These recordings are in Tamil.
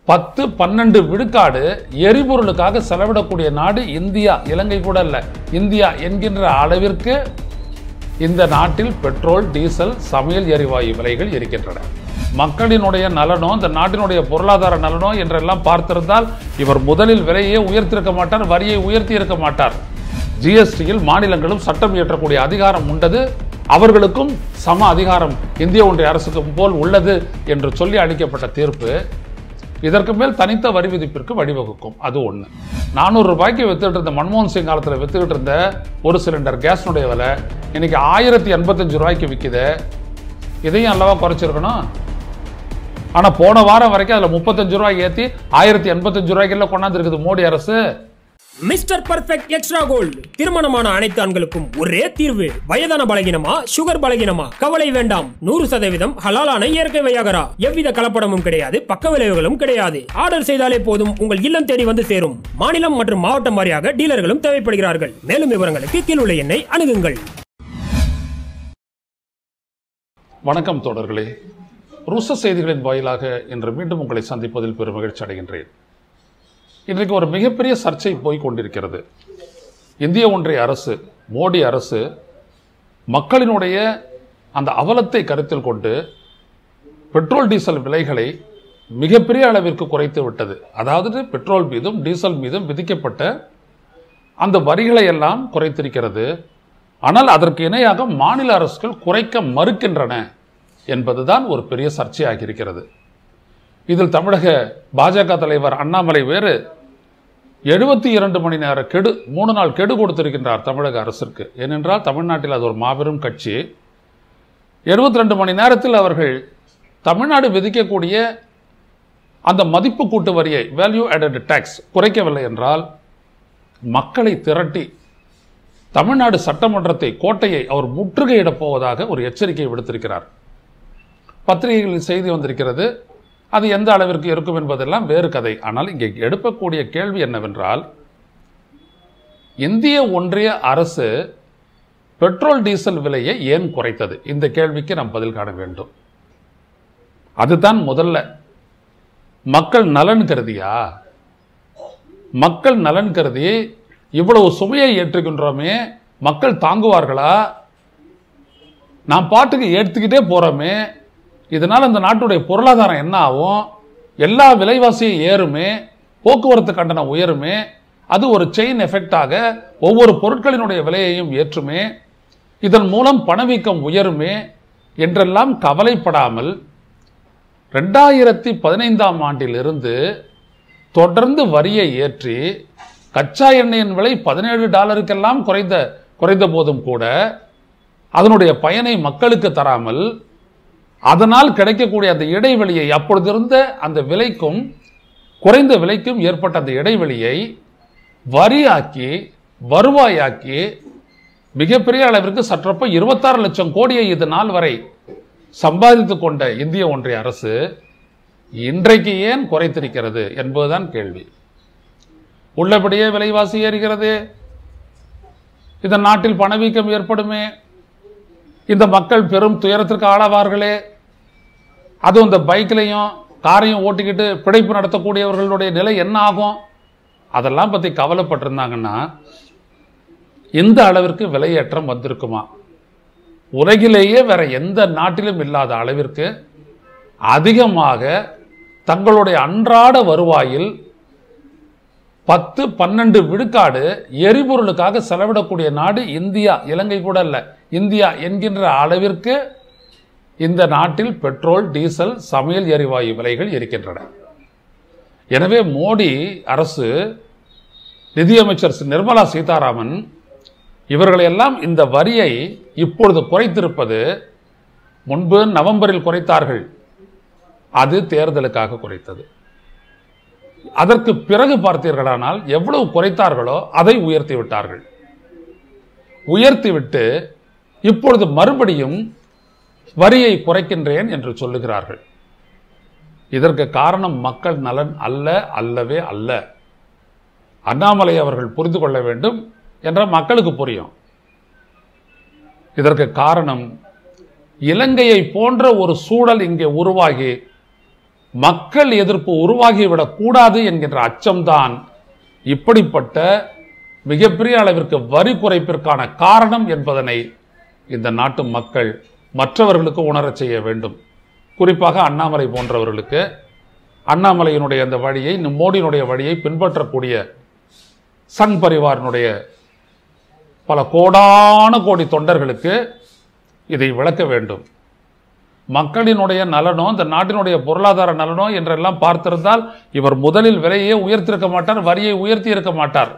பத்து பன்னெண்டு விழுக்காடு எரிபொருளுக்காக செலவிடக்கூடிய நாடு இந்தியா இலங்கை கூட இல்ல இந்தியா என்கின்ற அளவிற்கு இந்த நாட்டில் பெட்ரோல் டீசல் சமையல் எரிவாயு விலைகள் இருக்கின்றன மக்களினுடைய நலனோ இந்த நாட்டினுடைய பொருளாதார நலனோ என்றெல்லாம் பார்த்திருந்தால் இவர் முதலில் விலையை உயர்த்திருக்க மாட்டார் வரியை உயர்த்தி இருக்க மாட்டார் ஜிஎஸ்டியில் மாநிலங்களும் சட்டம் இயற்றக்கூடிய அதிகாரம் உண்டது அவர்களுக்கும் சம அதிகாரம் இந்திய ஒன்றிய அரசுக்கும் போல் உள்ளது என்று சொல்லி அளிக்கப்பட்ட தீர்ப்பு இதற்கு மேல் தனித்த வரி விதிப்பிற்கு வழிவகுக்கும் அது ஒன்று நானூறு ரூபாய்க்கு வித்துட்டு இருந்த மன்மோகன் சிங் காலத்தில் வித்துக்கிட்டு இருந்த ஒரு சிலிண்டர் கேஸ்னுடைய விலை இன்னைக்கு ஆயிரத்தி எண்பத்தஞ்சு ரூபாய்க்கு விற்குது இதையும் அல்லவா குறைச்சிருக்கணும் ஆனால் போன வாரம் வரைக்கும் அதில் முப்பத்தஞ்சு ரூபாய் ஏற்றி ஆயிரத்தி எண்பத்தஞ்சு ரூபாய்க்குள்ள கொண்டாந்துருக்குது மோடி அரசு மிஸ்டர் பர்ஃபெக்ட் எக்ஸ்ட்ரா கோல்டு திருமணமான அனைத்து ஆண்களுக்கும் ஒரே தீர்வு வயதான பலகினமா சுகர் பலகினமா கவலை வேண்டாம் நூறு சதவீதம் ஹலாலான இயற்கை வையாகரா எவ்வித கலப்படமும் கிடையாது பக்க விளைவுகளும் கிடையாது ஆர்டர் செய்தாலே போதும் உங்கள் இல்லம் தேடி வந்து சேரும் மாநிலம் மற்றும் மாவட்டம் வாரியாக டீலர்களும் தேவைப்படுகிறார்கள் மேலும் விவரங்களுக்கு கீழுள்ள எண்ணை அணுகுங்கள் வணக்கம் தோழர்களே ருச செய்திகளின் வாயிலாக இன்று மீண்டும் உங்களை சந்திப்பதில் பெரும் மகிழ்ச்சி அடைகின்றேன் இன்றைக்கு ஒரு மிகப்பெரிய சர்ச்சை போய் கொண்டிருக்கிறது இந்திய ஒன்றிய அரசு மோடி அரசு மக்களினுடைய அந்த அவலத்தை கருத்தில் கொண்டு பெட்ரோல் டீசல் விலைகளை மிகப்பெரிய அளவிற்கு குறைத்து விட்டது அதாவது பெட்ரோல் மீதும் டீசல் மீதும் விதிக்கப்பட்ட அந்த வரிகளை எல்லாம் குறைத்திருக்கிறது ஆனால் அதற்கு இணையாக மாநில அரசுகள் குறைக்க மறுக்கின்றன என்பதுதான் ஒரு பெரிய சர்ச்சையாகி இருக்கிறது இதில் தமிழக பாஜக தலைவர் அண்ணாமலை வேறு எழுபத்தி இரண்டு மணி நேர கெடு மூணு நாள் கெடு கொடுத்திருக்கின்றார் தமிழக அரசிற்கு ஏனென்றால் தமிழ்நாட்டில் அது ஒரு மாபெரும் கட்சி எழுபத்தி ரெண்டு மணி நேரத்தில் அவர்கள் தமிழ்நாடு விதிக்கக்கூடிய அந்த மதிப்பு கூட்டு வரியை வேல்யூ added டேக்ஸ் குறைக்கவில்லை என்றால் மக்களை திரட்டி தமிழ்நாடு சட்டமன்றத்தை கோட்டையை அவர் முற்றுகையிடப் போவதாக ஒரு எச்சரிக்கை விடுத்திருக்கிறார் பத்திரிகைகளில் செய்தி வந்திருக்கிறது அது எந்த அளவிற்கு இருக்கும் என்பதெல்லாம் வேறு கதை ஆனால் இங்கே எடுக்கக்கூடிய கேள்வி என்னவென்றால் இந்திய ஒன்றிய அரசு பெட்ரோல் டீசல் விலையை ஏன் குறைத்தது இந்த கேள்விக்கு நாம் பதில் காண வேண்டும் அதுதான் முதல்ல மக்கள் நலன் கருதியா மக்கள் நலன் கருதி இவ்வளவு சுமையை ஏற்றுகின்றோமே மக்கள் தாங்குவார்களா நாம் பாட்டுக்கு ஏற்றுக்கிட்டே போறோமே இதனால் இந்த நாட்டுடைய பொருளாதாரம் என்ன ஆகும் எல்லா விலைவாசியும் ஏறுமே போக்குவரத்து கட்டணம் உயருமே அது ஒரு செயின் எஃபெக்டாக ஒவ்வொரு பொருட்களினுடைய விலையையும் ஏற்றுமே இதன் மூலம் பணவீக்கம் உயருமே என்றெல்லாம் கவலைப்படாமல் ரெண்டாயிரத்தி பதினைந்தாம் ஆண்டிலிருந்து தொடர்ந்து வரியை ஏற்றி கச்சா எண்ணெயின் விலை பதினேழு டாலருக்கெல்லாம் குறைந்த குறைந்த போதும் கூட அதனுடைய பயனை மக்களுக்கு தராமல் அதனால் கிடைக்கக்கூடிய அந்த இடைவெளியை அப்பொழுது இருந்த அந்த விலைக்கும் குறைந்த விலைக்கும் ஏற்பட்ட அந்த இடைவெளியை வரியாக்கி வருவாயாக்கி மிகப்பெரிய அளவிற்கு சற்றப்ப இருபத்தாறு லட்சம் கோடியை இது நாள் வரை சம்பாதித்துக் கொண்ட இந்திய ஒன்றிய அரசு இன்றைக்கு ஏன் குறைத்திருக்கிறது என்பதுதான் கேள்வி உள்ளபடியே விலைவாசி ஏறுகிறது இந்த நாட்டில் பணவீக்கம் ஏற்படுமே இந்த மக்கள் பெரும் துயரத்திற்கு ஆளாவார்களே அதுவும் இந்த பைக்லையும் காரையும் ஓட்டிக்கிட்டு பிழைப்பு நடத்தக்கூடியவர்களுடைய நிலை என்ன ஆகும் அதெல்லாம் பற்றி கவலைப்பட்டிருந்தாங்கன்னா இந்த அளவிற்கு விலையேற்றம் வந்திருக்குமா உலகிலேயே வேற எந்த நாட்டிலும் இல்லாத அளவிற்கு அதிகமாக தங்களுடைய அன்றாட வருவாயில் பத்து பன்னெண்டு விழுக்காடு எரிபொருளுக்காக செலவிடக்கூடிய நாடு இந்தியா இலங்கை கூட இல்ல இந்தியா என்கின்ற அளவிற்கு இந்த நாட்டில் பெட்ரோல் டீசல் சமையல் எரிவாயு விலைகள் இருக்கின்றன எனவே மோடி அரசு நிதியமைச்சர் நிர்மலா சீதாராமன் இவர்களையெல்லாம் இந்த வரியை இப்பொழுது குறைத்திருப்பது முன்பு நவம்பரில் குறைத்தார்கள் அது தேர்தலுக்காக குறைத்தது அதற்கு பிறகு பார்த்தீர்களானால் எவ்வளவு குறைத்தார்களோ அதை உயர்த்தி விட்டார்கள் உயர்த்திவிட்டு இப்பொழுது மறுபடியும் வரியை குறைக்கின்றேன் என்று சொல்லுகிறார்கள் இதற்கு காரணம் மக்கள் நலன் அல்ல அல்லவே அல்ல அண்ணாமலை அவர்கள் புரிந்து கொள்ள வேண்டும் என்ற மக்களுக்கு புரியும் இதற்கு காரணம் இலங்கையை போன்ற ஒரு சூழல் இங்கே உருவாகி மக்கள் எதிர்ப்பு உருவாகிவிடக் கூடாது என்கின்ற அச்சம்தான் இப்படிப்பட்ட மிகப்பெரிய அளவிற்கு வரி குறைப்பிற்கான காரணம் என்பதனை இந்த நாட்டு மக்கள் மற்றவர்களுக்கு உணரச் செய்ய வேண்டும் குறிப்பாக அண்ணாமலை போன்றவர்களுக்கு அண்ணாமலையினுடைய அந்த வழியை இந்த மோடியினுடைய வழியை பின்பற்றக்கூடிய சங் பரிவாரினுடைய பல கோடான கோடி தொண்டர்களுக்கு இதை விளக்க வேண்டும் மக்களினுடைய நலனோ இந்த நாட்டினுடைய பொருளாதார நலனோ என்றெல்லாம் பார்த்திருந்தால் இவர் முதலில் விலையை உயர்த்தியிருக்க மாட்டார் வரியை உயர்த்தி இருக்க மாட்டார்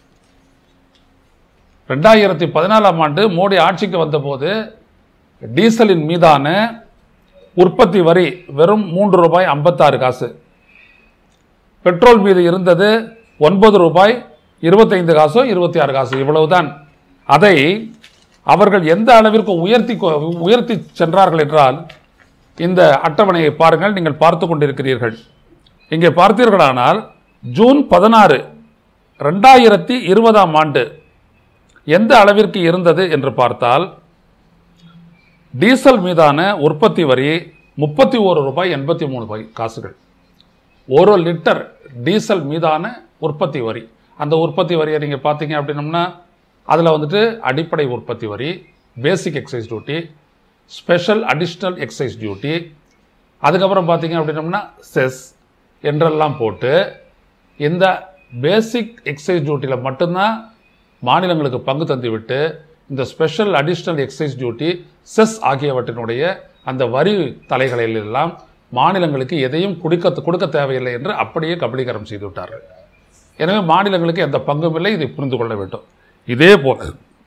ரெண்டாயிரத்தி பதினாலாம் ஆண்டு மோடி ஆட்சிக்கு வந்தபோது டீசலின் மீதான உற்பத்தி வரி வெறும் மூன்று ரூபாய் ஐம்பத்தாறு காசு பெட்ரோல் மீது இருந்தது ஒன்பது ரூபாய் இருபத்தைந்து காசோ இருபத்தி ஆறு காசு இவ்வளவுதான் அதை அவர்கள் எந்த அளவிற்கு உயர்த்தி கொ- உயர்த்தி சென்றார்கள் என்றால் இந்த அட்டவணையை பாருங்கள் நீங்கள் பார்த்து கொண்டிருக்கிறீர்கள் இங்கே பார்த்தீர்களானால் ஜூன் பதினாறு ரெண்டாயிரத்தி இருபதாம் ஆண்டு எந்த அளவிற்கு இருந்தது என்று பார்த்தால் டீசல் மீதான உற்பத்தி வரி முப்பத்தி ஒரு ரூபாய் எண்பத்தி மூணு ரூபாய் காசுகள் ஒரு லிட்டர் டீசல் மீதான உற்பத்தி வரி அந்த உற்பத்தி வரியை நீங்கள் பார்த்தீங்க அப்படின்னம்னா அதில் வந்துட்டு அடிப்படை உற்பத்தி வரி basic excise duty special additional excise duty அதுக்கப்புறம் பார்த்தீங்க அப்படின்னம்னா செஸ் என்றெல்லாம் போட்டு இந்த பேசிக் எக்ஸைஸ் டியூட்டியில் மட்டும்தான் மாநிலங்களுக்கு பங்கு தந்துவிட்டு இந்த special additional excise duty cess ஆகியவற்றினுடைய அந்த வரி தலைகளில் எல்லாம் மாநிலங்களுக்கு எதையும் கொடுக்க கொடுக்க தேவையில்லை என்று அப்படியே கபலீகரம் செய்து விட்டார்கள் எனவே மாநிலங்களுக்கு எந்த பங்கும் இல்லை இதை புரிந்து கொள்ள வேண்டும் இதே போல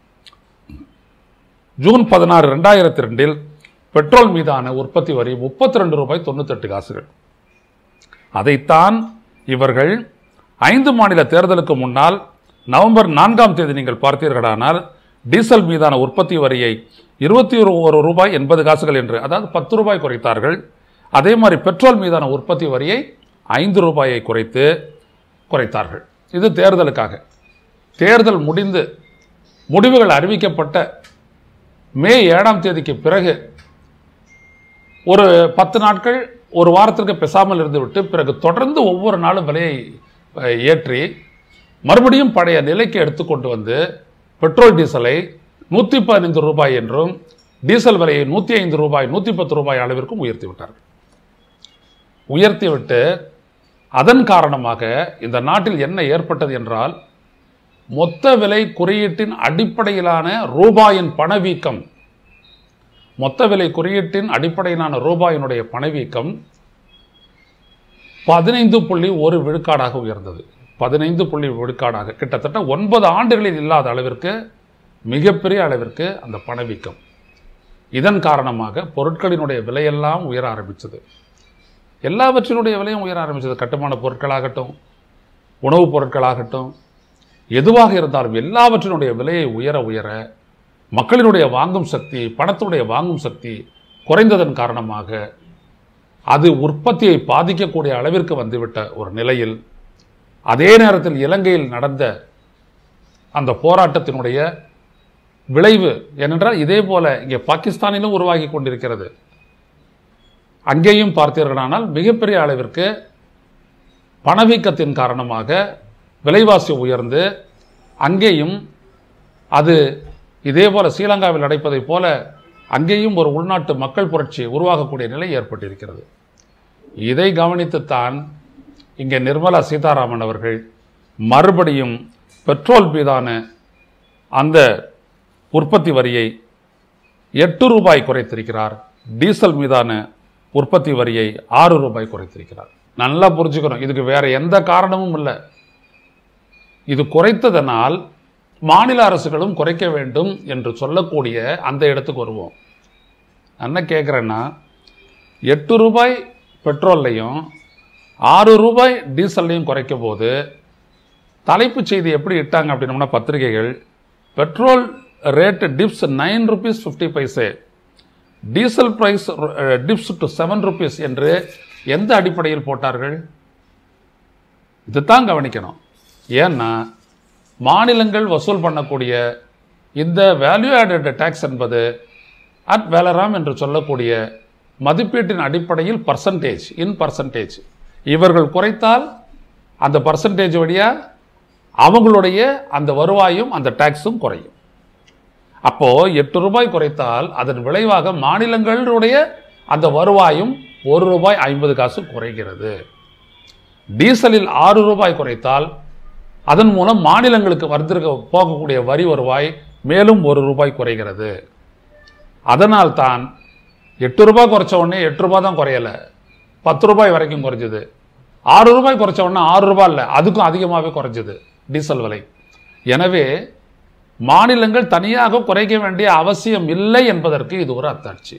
ஜூன் பதினாறு ரெண்டாயிரத்தி ரெண்டில் பெட்ரோல் மீதான உற்பத்தி வரி முப்பத்தி ரெண்டு ரூபாய் தொண்ணூத்தெட்டு காசுகள் அதைத்தான் இவர்கள் ஐந்து மாநில தேர்தலுக்கு முன்னால் நவம்பர் நான்காம் தேதி நீங்கள் பார்த்தீர்களானால் டீசல் மீதான உற்பத்தி வரியை இருபத்தி ஒரு ரூபாய் எண்பது காசுகள் என்று அதாவது பத்து ரூபாய் குறைத்தார்கள் அதே மாதிரி பெட்ரோல் மீதான உற்பத்தி வரியை ஐந்து ரூபாயை குறைத்து குறைத்தார்கள் இது தேர்தலுக்காக தேர்தல் முடிந்து முடிவுகள் அறிவிக்கப்பட்ட மே ஏழாம் தேதிக்கு பிறகு ஒரு பத்து நாட்கள் ஒரு வாரத்திற்கு பேசாமல் இருந்துவிட்டு பிறகு தொடர்ந்து ஒவ்வொரு நாளும் விலையை அஹ், ஏற்றி மறுபடியும் பழைய நிலைக்கு எடுத்துக்கொண்டு வந்து பெட்ரோல் டீசலை நூற்றி பதினைந்து ரூபாய் என்றும் டீசல் விலையை நூற்றி ஐந்து ரூபாய் நூற்றி பத்து ரூபாய் அளவிற்கும் உயர்த்தி விட்டார்கள் உயர்த்திவிட்டு அதன் காரணமாக இந்த நாட்டில் என்ன ஏற்பட்டது என்றால் மொத்த விலை குறியீட்டின் அடிப்படையிலான ரூபாயின் பணவீக்கம் மொத்த விலை குறியீட்டின் அடிப்படையிலான ரூபாயினுடைய பணவீக்கம் பதினைந்து புள்ளி ஒரு விழுக்காடாக உயர்ந்தது பதினைந்து புள்ளி விழுக்காடாக கிட்டத்தட்ட ஒன்பது ஆண்டுகளில் இல்லாத அளவிற்கு மிகப்பெரிய அளவிற்கு அந்த பணவீக்கம் இதன் காரணமாக பொருட்களினுடைய விலையெல்லாம் உயர ஆரம்பித்தது எல்லாவற்றினுடைய விலையும் உயர ஆரம்பித்தது கட்டுமான பொருட்களாகட்டும் உணவுப் பொருட்களாகட்டும் எதுவாக இருந்தாலும் எல்லாவற்றினுடைய விலையை உயர உயர மக்களினுடைய வாங்கும் சக்தி பணத்தினுடைய வாங்கும் சக்தி குறைந்ததன் காரணமாக அது உற்பத்தியை பாதிக்கக்கூடிய அளவிற்கு வந்துவிட்ட ஒரு நிலையில் அதே நேரத்தில் இலங்கையில் நடந்த அந்த போராட்டத்தினுடைய விளைவு ஏனென்றால் இதே போல இங்கே பாகிஸ்தானிலும் உருவாகி கொண்டிருக்கிறது அங்கேயும் பார்த்தீர்களானால் மிகப்பெரிய அளவிற்கு பணவீக்கத்தின் காரணமாக விலைவாசி உயர்ந்து அங்கேயும் அது இதே போல ஸ்ரீலங்காவில் நடப்பதைப் போல அங்கேயும் ஒரு உள்நாட்டு மக்கள் புரட்சி உருவாகக்கூடிய நிலை ஏற்பட்டிருக்கிறது இதை கவனித்துத்தான் இங்கே நிர்மலா சீதாராமன் அவர்கள் மறுபடியும் பெட்ரோல் மீதான அந்த உற்பத்தி வரியை எட்டு ரூபாய் குறைத்திருக்கிறார் டீசல் மீதான உற்பத்தி வரியை ஆறு ரூபாய் குறைத்திருக்கிறார் நல்லா புரிஞ்சுக்கணும் இதுக்கு வேற எந்த காரணமும் இல்லை இது குறைத்ததனால் மாநில அரசுகளும் குறைக்க வேண்டும் என்று சொல்லக்கூடிய அந்த இடத்துக்கு வருவோம் நான் என்ன கேட்குறேன்னா எட்டு ரூபாய் பெட்ரோல்லையும் ஆறு ரூபாய் டீசல்லையும் குறைக்கும் போது தலைப்புச் செய்தி எப்படி இட்டாங்க அப்படின்னோம்னா பத்திரிகைகள் petrol rate dips nine rupees fifty paise diesel price dips to seven rupees என்று எந்த அடிப்படையில் போட்டார்கள் இதுதான் கவனிக்கணும் ஏன்னா மாநிலங்கள் வசூல் பண்ணக்கூடிய இந்த வேல்யூ ஆடட் டேக்ஸ் என்பது அட் வேலராம் என்று சொல்லக்கூடிய மதிப்பீட்டின் அடிப்படையில் பர்சன்டேஜ் இன் பர்சன்டேஜ் இவர்கள் குறைத்தால் அந்த பர்சன்டேஜ் வழியா அவங்களுடைய அந்த வருவாயும் அந்த டாக்ஸும் குறையும் அப்போ எட்டு ரூபாய் குறைத்தால் அதன் விளைவாக மாநிலங்களுடைய அந்த வருவாயும் ஒரு ரூபாய் ஐம்பது காசு குறைகிறது டீசலில் ஆறு ரூபாய் குறைத்தால் அதன் மூலம் மாநிலங்களுக்கு வந்திருக்க போகக்கூடிய வரி வருவாய் மேலும் ஒரு ரூபாய் குறைகிறது அதனால் தான் எட்டு ரூபாய் குறைச்ச உடனே எட்டு ரூபாய் தான் குறையல பத்து ரூபாய் வரைக்கும் குறைஞ்சது ஆறு ரூபாய் குறைச்ச உடனே ஆறு ரூபாய் இல்லை அதுக்கும் அதிகமாகவே குறைஞ்சது டீசல் விலை எனவே மாநிலங்கள் தனியாக குறைக்க வேண்டிய அவசியம் இல்லை என்பதற்கு இது ஒரு அத்தாட்சி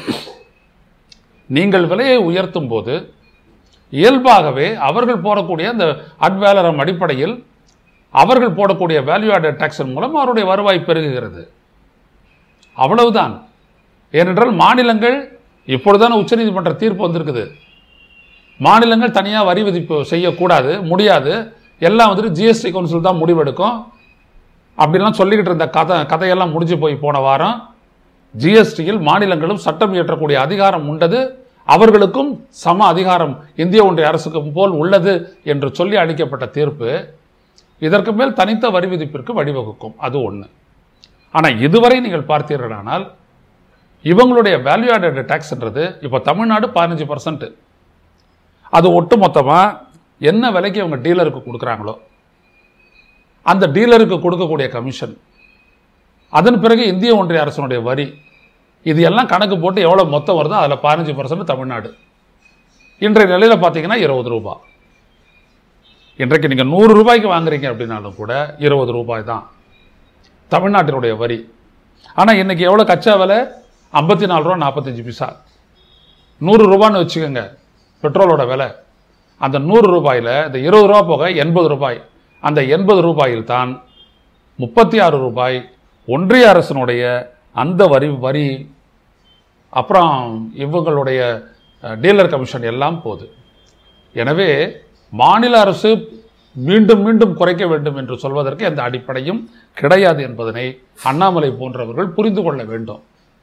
நீங்கள் விலையை உயர்த்தும் போது இயல்பாகவே அவர்கள் போடக்கூடிய அந்த அட்வேலரம் அடிப்படையில் அவர்கள் போடக்கூடிய வேல்யூ ஆடட் டாக்ஸின் மூலம் அவருடைய வருவாய் பெருகுகிறது அவ்வளவுதான் ஏனென்றால் மாநிலங்கள் இப்பொழுதான உச்சநீதிமன்ற தீர்ப்பு வந்திருக்குது மாநிலங்கள் தனியாக வரி விதிப்பு செய்யக்கூடாது முடியாது எல்லாம் வந்துட்டு ஜிஎஸ்டி கவுன்சில் தான் முடிவெடுக்கும் அப்படிலாம் சொல்லிக்கிட்டு இருந்த கதை கதையெல்லாம் முடிஞ்சு போய் போன வாரம் ஜிஎஸ்டியில் மாநிலங்களும் சட்டம் இயற்றக்கூடிய அதிகாரம் உண்டது அவர்களுக்கும் சம அதிகாரம் இந்திய ஒன்றிய அரசுக்கும் போல் உள்ளது என்று சொல்லி அளிக்கப்பட்ட தீர்ப்பு இதற்கு மேல் தனித்த வரி விதிப்பிற்கு வழிவகுக்கும் அது ஒன்று ஆனால் இதுவரை நீங்கள் பார்த்தீர்களானால் இவங்களுடைய வேல்யூ ஆடட் டேக்ஸ்ன்றது இப்போ தமிழ்நாடு பதினஞ்சு பர்சன்ட் அது ஒட்டு மொத்தமாக என்ன விலைக்கு அவங்க டீலருக்கு கொடுக்குறாங்களோ அந்த டீலருக்கு கொடுக்கக்கூடிய கமிஷன் அதன் பிறகு இந்திய ஒன்றிய அரசனுடைய வரி இது எல்லாம் கணக்கு போட்டு எவ்வளோ மொத்தம் வருதோ அதில் பதினஞ்சு பர்சன்ட் தமிழ்நாடு இன்றைய நிலையில் பார்த்தீங்கன்னா இருபது ரூபாய் இன்றைக்கு நீங்கள் நூறு ரூபாய்க்கு வாங்குறீங்க அப்படின்னாலும் கூட இருபது ரூபாய் தான் தமிழ்நாட்டினுடைய வரி ஆனால் இன்னைக்கு எவ்வளோ கச்சா விலை ஐம்பத்தி நாலு ரூபா நாற்பத்தஞ்சு பைசா நூறு ரூபான்னு வச்சுக்கோங்க பெட்ரோலோட விலை அந்த நூறு ரூபாயில் இந்த இருபது ரூபா போக எண்பது ரூபாய் அந்த எண்பது ரூபாயில் தான் முப்பத்தி ஆறு ரூபாய் ஒன்றிய அரசினுடைய அந்த வரி வரி அப்புறம் இவங்களுடைய டீலர் கமிஷன் எல்லாம் போகுது எனவே மாநில அரசு மீண்டும் மீண்டும் குறைக்க வேண்டும் என்று சொல்வதற்கு எந்த அடிப்படையும் கிடையாது என்பதனை அண்ணாமலை போன்றவர்கள் புரிந்து கொள்ள வேண்டும்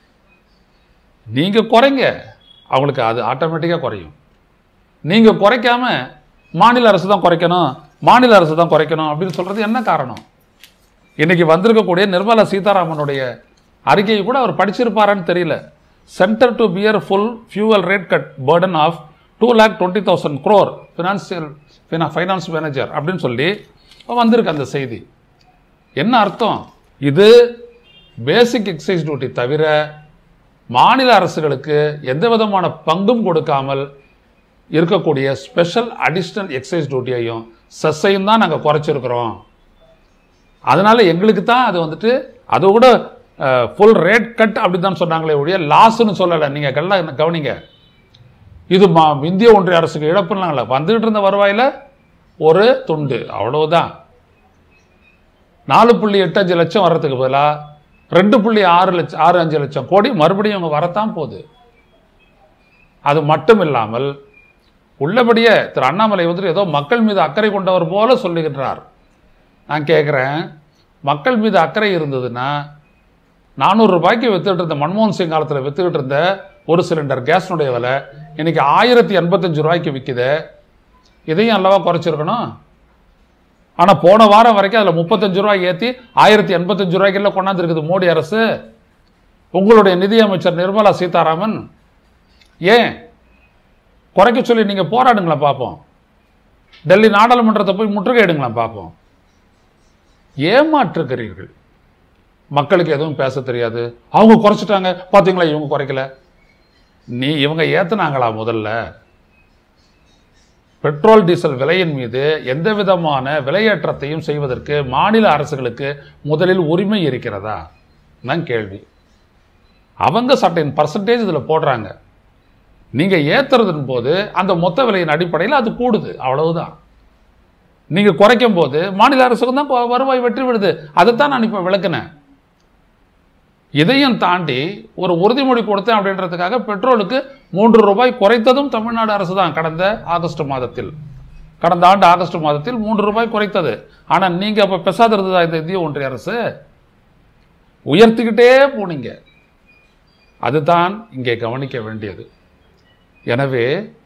நீங்கள் குறைங்க அவங்களுக்கு அது ஆட்டோமேட்டிக்காக குறையும் நீங்கள் குறைக்காம மாநில அரசு தான் குறைக்கணும் மாநில அரசு தான் குறைக்கணும் அப்படின்னு சொல்கிறது என்ன காரணம் இன்னைக்கு வந்திருக்கக்கூடிய நிர்மலா சீதாராமனுடைய அறிக்கையை கூட அவர் படிச்சிருப்பாரான்னு தெரியல centre to bear full fuel rate cut burden of two lakh twenty thousand crore financial finance manager அப்படின்னு சொல்லி வந்திருக்கு அந்த செய்தி என்ன அர்த்தம் இது பேசிக் எக்ஸைஸ் டியூட்டி தவிர மாநில அரசுகளுக்கு எந்த விதமான பங்கும் கொடுக்காமல் இருக்கக்கூடிய ஸ்பெஷல் அடிஷ்னல் எக்ஸைஸ் டியூட்டியையும் செஸ்ஸையும் தான் நாங்கள் குறைச்சிருக்கிறோம் அதனால எங்களுக்கு தான் அது வந்துட்டு அது கூட ஃபுல் ரேட் கட் அப்படி தான் சொன்னாங்களே ஒழிய லாஸ்ன்னு சொல்லலை நீங்கள் கல்ல கவனிங்க இது மா இந்திய ஒன்றிய அரசுக்கு இழப்புனாங்கள வந்துகிட்டு இருந்த வருவாயில் ஒரு துண்டு அவ்வளவுதான் நாலு புள்ளி எட்டு அஞ்சு லட்சம் வர்றதுக்கு பதிலாக ரெண்டு புள்ளி ஆறு லட்சம் ஆறு அஞ்சு லட்சம் கோடி மறுபடியும் அவங்க வரத்தான் போகுது அது மட்டும் இல்லாமல் உள்ளபடியே திரு அண்ணாமலை வந்துட்டு ஏதோ மக்கள் மீது அக்கறை கொண்டவர் போல சொல்லுகின்றார் நான் கேட்குறேன் மக்கள் மீது அக்கறை இருந்ததுன்னா நானூறு ரூபாய்க்கு வித்துக்கிட்டு இருந்த மன்மோகன் சிங் காலத்தில் வித்துக்கிட்டு இருந்த ஒரு சிலிண்டர் கேஸ்னுடைய விலை இன்னைக்கு ஆயிரத்தி எண்பத்தஞ்சு ரூபாய்க்கு விற்குது இதையும் அல்லவா குறைச்சிருக்கணும் ஆனால் போன வாரம் வரைக்கும் அதில் முப்பத்தஞ்சு ரூபாய் ஏற்றி ஆயிரத்தி எண்பத்தஞ்சு ரூபாய்க்குள்ள கொண்டாந்துருக்குது மோடி அரசு உங்களுடைய நிதியமைச்சர் நிர்மலா சீதாராமன் ஏன் குறைக்க சொல்லி நீங்கள் போராடுங்களா பார்ப்போம் டெல்லி நாடாளுமன்றத்தை போய் முற்றுகையிடுங்களா பார்ப்போம் ஏமாற்றுகிறீர்கள் மக்களுக்கு எதுவும் பேச தெரியாது அவங்க குறைச்சிட்டாங்க பார்த்தீங்களா இவங்க குறைக்கல நீ இவங்க ஏத்துனாங்களா முதல்ல பெட்ரோல் டீசல் விலையின் மீது எந்த விதமான விலையேற்றத்தையும் செய்வதற்கு மாநில அரசுகளுக்கு முதலில் உரிமை இருக்கிறதா தான் கேள்வி அவங்க சட்டையின் பர்சன்டேஜ் இதில் போடுறாங்க நீங்க ஏத்துறதன் போது அந்த மொத்த விலையின் அடிப்படையில் அது கூடுது அவ்வளவுதான் நீங்க குறைக்கும் போது மாநில அரசுக்கு தான் கொ- வருவாய் வெற்றி விடுது அதைத்தான் நான் இப்போ விளக்குனேன் இதையும் தாண்டி ஒரு உறுதிமொழி கொடுத்தேன் அப்படின்றதுக்காக பெட்ரோலுக்கு மூன்று ரூபாய் குறைத்ததும் தமிழ்நாடு அரசு தான் கடந்த ஆகஸ்ட் மாதத்தில் கடந்த ஆண்டு ஆகஸ்ட் மாதத்தில் மூன்று ரூபாய் குறைத்தது ஆனா நீங்க அப்ப பெசாத இருந்ததா இந்த இந்திய ஒன்றிய அரசு உயர்த்திக்கிட்டே போனீங்க அதுதான் இங்கே கவனிக்க வேண்டியது எனவே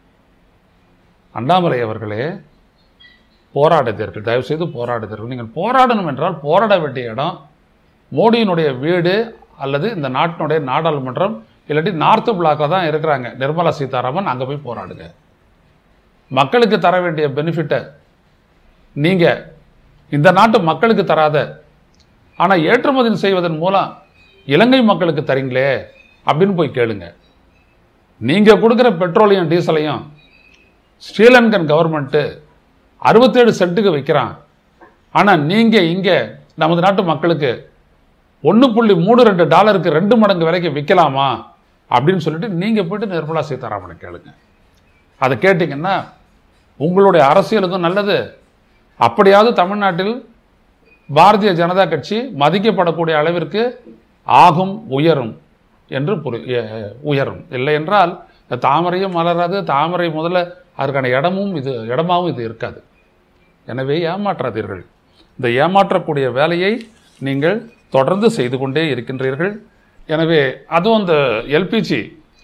அண்ணாமலை அவர்களே போராடுதீர்கள் தயவுசெய்து போராடுதீர்கள் நீங்கள் போராடணும் என்றால் போராட வேண்டிய இடம் மோடியினுடைய வீடு அல்லது இந்த நாட்டினுடைய நாடாளுமன்றம் இல்லாட்டி நார்த்து பிளாக்ல தான் இருக்கிறாங்க நிர்மலா சீதாராமன் அங்கே போய் போராடுங்க மக்களுக்கு தர வேண்டிய பெனிஃபிட்டை நீங்கள் இந்த நாட்டு மக்களுக்கு தராத ஆனால் ஏற்றுமதி செய்வதன் மூலம் இலங்கை மக்களுக்கு தரீங்களே அப்படின்னு போய் கேளுங்க நீங்கள் கொடுக்குற பெட்ரோலையும் டீசலையும் ஸ்ரீலங்கன் கவர்மெண்ட்டு அறுபத்தேழு சென்ட்டுக்கு வைக்கிறான் ஆனால் நீங்கள் இங்கே நமது நாட்டு மக்களுக்கு ஒன்று புள்ளி மூணு ரெண்டு டாலருக்கு ரெண்டு மடங்கு விலைக்கு விற்கலாமா அப்படின்னு சொல்லிட்டு நீங்கள் போயிட்டு நிர்மலா சீதாராமனை கேளுங்க அதை கேட்டிங்கன்னா உங்களுடைய அரசியலுக்கும் நல்லது அப்படியாவது தமிழ்நாட்டில் பாரதிய ஜனதா கட்சி மதிக்கப்படக்கூடிய அளவிற்கு ஆகும் உயரும் என்று புரி எ- உயரும் இல்லை என்றால் இந்த தாமரையும் மலராது தாமரை முதல்ல அதற்கான இடமும் இது இடமாவும் இது இருக்காது எனவே ஏமாற்றாதீர்கள் இந்த ஏமாற்றக்கூடிய வேலையை நீங்கள் தொடர்ந்து செய்து கொண்டே இருக்கின்றீர்கள் எனவே அதுவும் அந்த எல்பிஜி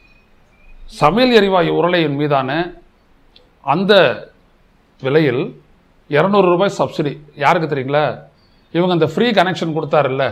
சமையல் எரிவாயு உருளையின் மீதான அந்த விலையில் இரநூறு ரூபாய் சப்சிடி யாருக்கு தெரியுங்களா இவங்க அந்த ஃப்ரீ கனெக்ஷன் கொடுத்தாருல்ல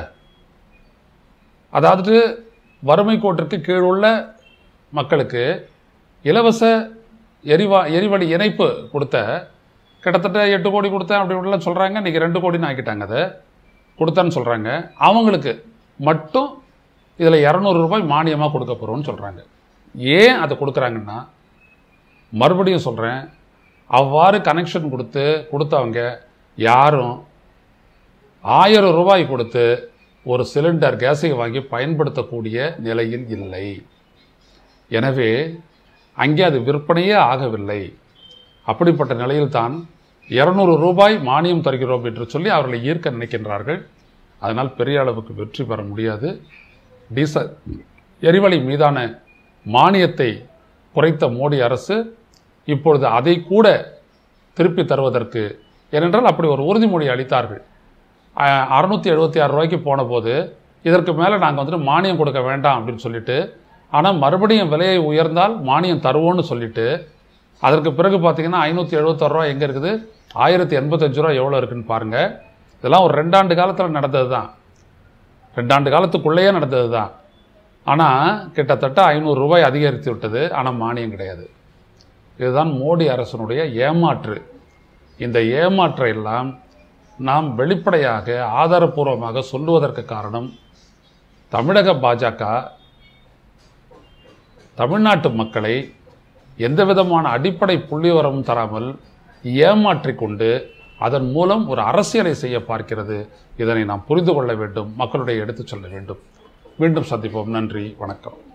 அதாவது வறுமை கோட்டிற்கு கீழுள்ள மக்களுக்கு இலவச எரிவா எரிவளி இணைப்பு கொடுத்த கிட்டத்தட்ட எட்டு கோடி கொடுத்தேன் அப்படி இப்படிலாம் சொல்கிறாங்க இன்றைக்கி ரெண்டு கோடின்னு ஆக்கிட்டாங்க அதை கொடுத்தேன்னு சொல்கிறாங்க அவங்களுக்கு மட்டும் இதில் இரநூறு ரூபாய் மானியமாக கொடுக்க போகிறோம்னு சொல்கிறாங்க ஏன் அதை கொடுக்குறாங்கன்னா மறுபடியும் சொல்கிறேன் அவ்வாறு கனெக்ஷன் கொடுத்து கொடுத்தவங்க யாரும் ஆயிரம் ரூபாய் கொடுத்து ஒரு சிலிண்டர் கேஸை வாங்கி பயன்படுத்தக்கூடிய நிலையில் இல்லை எனவே அங்கே அது விற்பனையே ஆகவில்லை அப்படிப்பட்ட நிலையில்தான் இருநூறு ரூபாய் மானியம் தருகிறோம் என்று சொல்லி அவர்களை ஈர்க்க நினைக்கின்றார்கள் அதனால் பெரிய அளவுக்கு வெற்றி பெற முடியாது டீசல் எரிவளி மீதான மானியத்தை குறைத்த மோடி அரசு இப்பொழுது அதை கூட திருப்பி தருவதற்கு ஏனென்றால் அப்படி ஒரு உறுதிமொழி அளித்தார்கள் அறுநூற்றி எழுபத்தி ஆறு ரூபாய்க்கு போன போது இதற்கு மேலே நாங்கள் வந்துட்டு மானியம் கொடுக்க வேண்டாம் அப்படின்னு சொல்லிட்டு ஆனால் மறுபடியும் விலையை உயர்ந்தால் மானியம் தருவோம்னு சொல்லிட்டு அதற்கு பிறகு பார்த்தீங்கன்னா ஐநூற்றி எழுபத்தாறு ரூபா எங்கே இருக்குது ஆயிரத்தி எண்பத்தஞ்சு ரூபா எவ்வளோ இருக்குன்னு பாருங்கள் இதெல்லாம் ஒரு ரெண்டாண்டு காலத்தில் நடந்தது தான் ரெண்டாண்டு காலத்துக்குள்ளேயே நடந்தது தான் ஆனால் கிட்டத்தட்ட ஐநூறு ரூபாய் அதிகரித்து விட்டது ஆனால் மானியம் கிடையாது இதுதான் மோடி அரசனுடைய ஏமாற்று இந்த ஏமாற்றை எல்லாம் நாம் வெளிப்படையாக ஆதாரபூர்வமாக சொல்லுவதற்கு காரணம் தமிழக பாஜக தமிழ்நாட்டு மக்களை எந்த விதமான அடிப்படை புள்ளிவரமும் தராமல் ஏமாற்றிக் கொண்டு அதன் மூலம் ஒரு அரசியலை செய்ய பார்க்கிறது இதனை நாம் புரிந்து கொள்ள வேண்டும் மக்களுடைய எடுத்துச் சொல்ல வேண்டும் மீண்டும் சந்திப்போம் நன்றி வணக்கம்